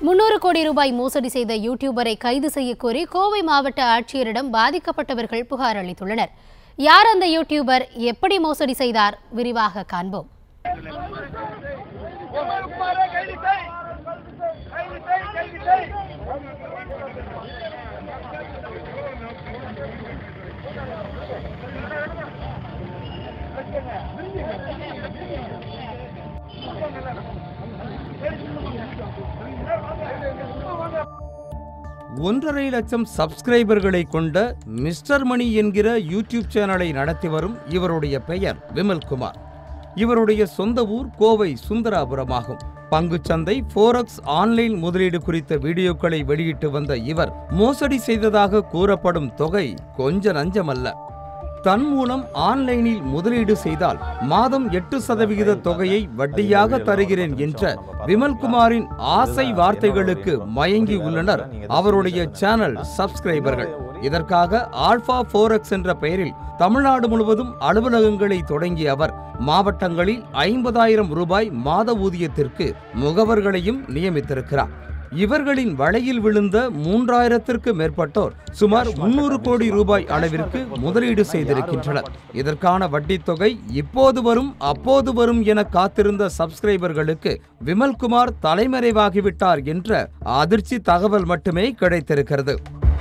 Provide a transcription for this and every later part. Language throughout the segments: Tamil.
முன்னூறு கோடி ரூபாய் மோசடி செய்த யூடியூபரை கைது செய்யக் கோரி கோவை மாவட்ட ஆட்சியரிடம் பாதிக்கப்பட்டவர்கள் புகார் அளித்துள்ளனர் யார் அந்த யூடியூபர் எப்படி மோசடி செய்தார் விரிவாக காண்போம் குமாரை கைது செய் கைது செய் கைது செய் ஒன்றரை லட்சம் சப்ஸ்கிரைபர்களை கொண்ட மிஸ்டர் மணி என்கிற யூடியூப் சேனலை நடத்தி வரும் இவருடைய பெயர் விமல்குமார் இவருடைய சொந்த ஊர் கோவை சுந்தராபுரமாகும் பங்குச்சந்தை ஃபோரக்ஸ் ஆன்லைன் முதலீடு குறித்த வீடியோக்களை வெளியிட்டு வந்த இவர் மோசடி செய்ததாக கூறப்படும் தொகை கொஞ்ச நஞ்சமல்ல தன் மூலம் ஆன்லைனில் முதலீடு செய்தால் மாதம் எட்டு சதவிகித தொகையை வட்டியாக தருகிறேன் என்ற விமல்குமாரின் ஆசை வார்த்தைகளுக்கு மயங்கி உள்ளனர் அவருடைய சேனல் சப்ஸ்கிரைபர்கள் இதற்காக ஆல்பா ஃபோரெக்ஸ் என்ற பெயரில் தமிழ்நாடு முழுவதும் அலுவலகங்களை தொடங்கிய அவர் மாவட்டங்களில் ஐம்பதாயிரம் ரூபாய் மாத ஊதியத்திற்கு முகவர்களையும் நியமித்திருக்கிறார் இவர்களின் வலையில் விழுந்த மூன்றாயிரத்திற்கு மேற்பட்டோர் சுமார் முன்னூறு கோடி ரூபாய் அளவிற்கு முதலீடு செய்திருக்கின்றனர் இதற்கான வட்டித் தொகை இப்போது வரும் அப்போது வரும் என காத்திருந்த சப்ஸ்கிரைபர்களுக்கு விமல்குமார் தலைமறைவாகிவிட்டார் என்ற அதிர்ச்சி தகவல் மட்டுமே கிடைத்திருக்கிறது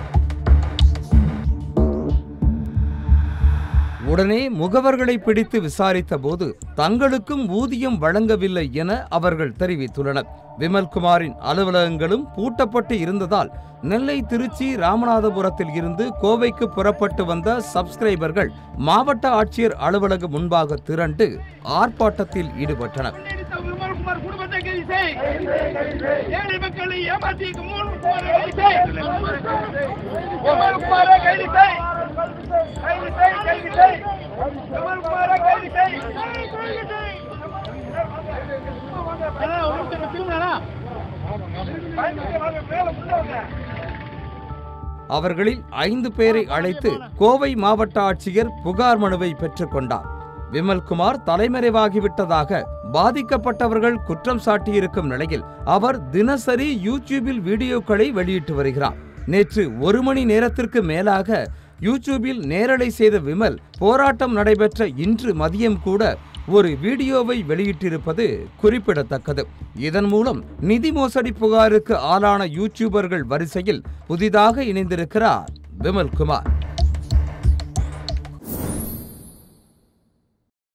உடனே முகவர்களை பிடித்து விசாரித்த போது தங்களுக்கும் ஊதியம் வழங்கவில்லை என அவர்கள் தெரிவித்துள்ளனர் விமல்குமாரின் அலுவலகங்களும் பூட்டப்பட்டு இருந்ததால் நெல்லை திருச்சி ராமநாதபுரத்தில் இருந்து கோவைக்கு புறப்பட்டு வந்த சப்ஸ்கிரைபர்கள் மாவட்ட ஆட்சியர் அலுவலகம் முன்பாக திரண்டு ஆர்ப்பாட்டத்தில் ஈடுபட்டனர் நீடித்த விமல்குமார் குடும்பத்தை கைது செய் ஏழை மக்களை ஏமாற்றி குமாரை கைது செய் விமல்குமாரை கைது செய் கைது செய் கைது செய் விமல்குமாரை கைது செய் அவர்களில் ஐந்து பேரை அழைத்து கோவை மாவட்ட ஆட்சியர் புகார் மனுவை பெற்றுக்கொண்டார் விமல்குமார் தலைமறைவாகிவிட்டதாக பாதிக்கப்பட்டவர்கள் குற்றம் சாட்டியிருக்கும் நிலையில் அவர் தினசரி யூடியூபில் வீடியோக்களை வெளியிட்டு வருகிறார் நேற்று ஒரு மணி நேரத்திற்கு மேலாக யூடியூபில் நேரலை செய்த விமல் போராட்டம் நடைபெற்ற இன்று மதியம் கூட ஒரு வீடியோவை வெளியிட்டிருப்பது குறிப்பிடத்தக்கது இதன் மூலம் நிதி மோசடி புகாருக்கு ஆளான யூடியூபர்கள் வரிசையில் புதிதாக இணைந்திருக்கிறார் விமல்குமார்